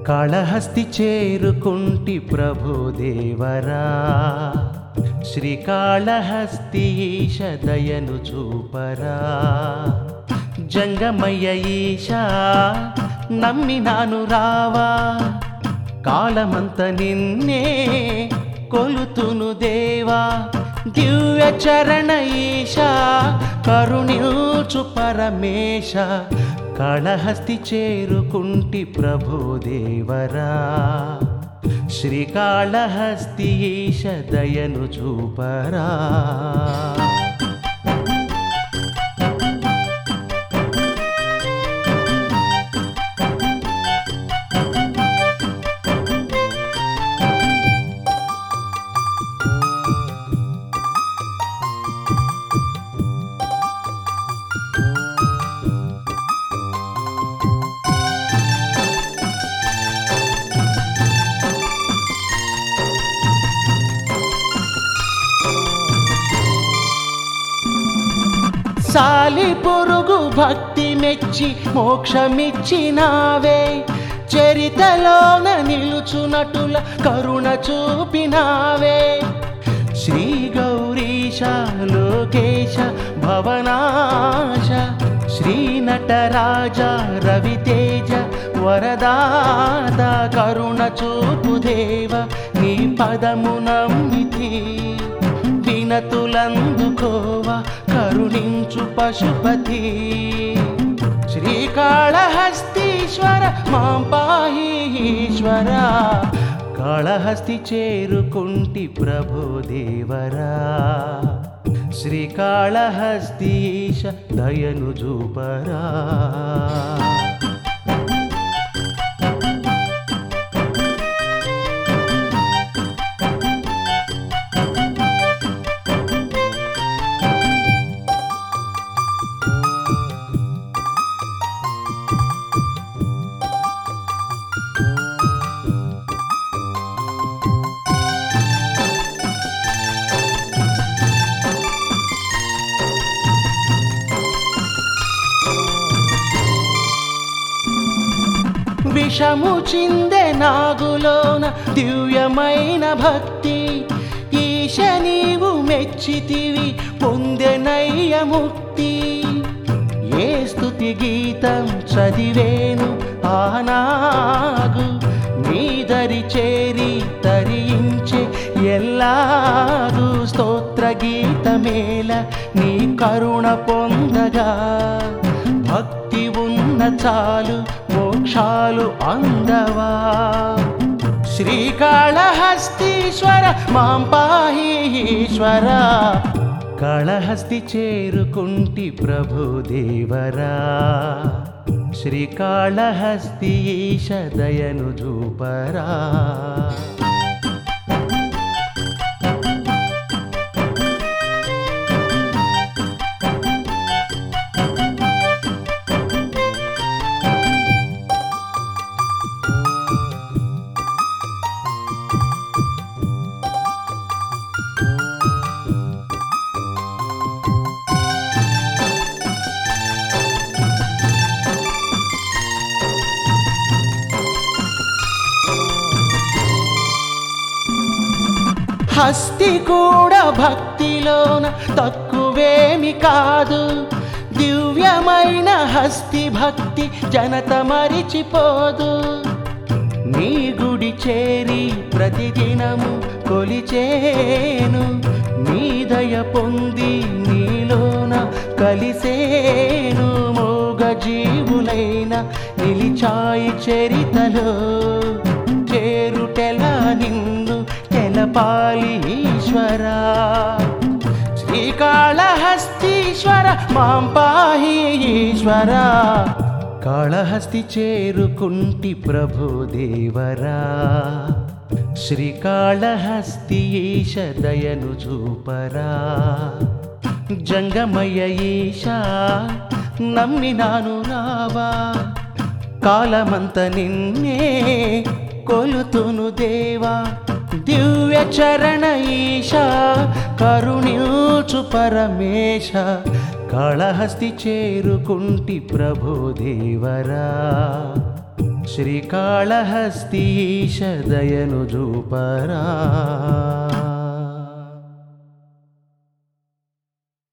కాళహస్తి చేరుకుంటి ప్రభుదేవరా శ్రీకాళహస్తి ఈశ దయను చూపరా జంగమయ్య ఈశా నమ్మినాను రావా కాలమంత నిన్నే కొలుతును దేవా దివ్య చరణ ఈశా కరుణిల్చు పరమేశ కాళహస్తి చేరుకుంటి ప్రభుదేవరా శ్రీకాళహస్తి ఈశ దయను చూపరా సాలి పొరుగు భక్తి మెచ్చి మోక్షమిచ్చినావే చరితలోన నిలుచునటుల కరుణ చూపినావే శ్రీ గౌరీశ లోకేశ భవనాశ శ్రీ నటరాజ రవితేజ వరదాత కరుణ చూపు దేవ నీ పదము నమ్మితి వినతులందుకోవ కరుణించు పశుపతి శ్రీకాళహస్తీశ్వర మాం పాహి ఈశ్వర కాళహస్తి చేరుకుంటి ప్రభుదేవరా శ్రీకాళహస్తీశ దయను చూపరా విషము చిందె నాగులోన దివ్యమైన భక్తి ఈశ నీవు మెచ్చితివి పొందెనయ్య ముక్తి ఏ స్తుతి గీతం చదివేను ఆనాగు నీదరి చేరి తరించే ఎల్లాగు స్తోత్ర గీతమేల నీ కరుణ పొందగా భక్తి ఉన్న చాలు మోక్షాలు అందవా శ్రీకాళహస్తీశ్వర మాం పాహి ఈశ్వర కాళహస్తి చేరుకుంటి ప్రభుదేవరా శ్రీకాళహస్తి ఈశ దయను చూపరా హస్తి కూడా భక్తిలోన తక్కువేమి కాదు దివ్యమైన హస్తి భక్తి జనత మరిచిపోదు నీ గుడి చేరి ప్రతిదినము కొలిచేను నీ దయ పొంది నీలోన కలిసేను మోగ జీవులైన నిలిచాయి చరితలో చేరుటెలా నిన్ను తెలపాలి ఈశ్వరా శ్రీకాళహస్తీశ్వర మాం పాహి ఈశ్వర కాళహస్తి చేరుకుంటి ప్రభుదేవరా శ్రీకాళహస్తి ఈశ దయను చూపరా జంగమయ్య ఈశా నమ్మినాను రావా కాలమంత నిన్నే కొలుతును దేవా దివ్య చరణ ఈశా కరుణ్యూచు పరమేశ కాళహస్తి చేరుకుంటి ప్రభుదేవరా శ్రీకాళహస్తీశ దయను జూపరా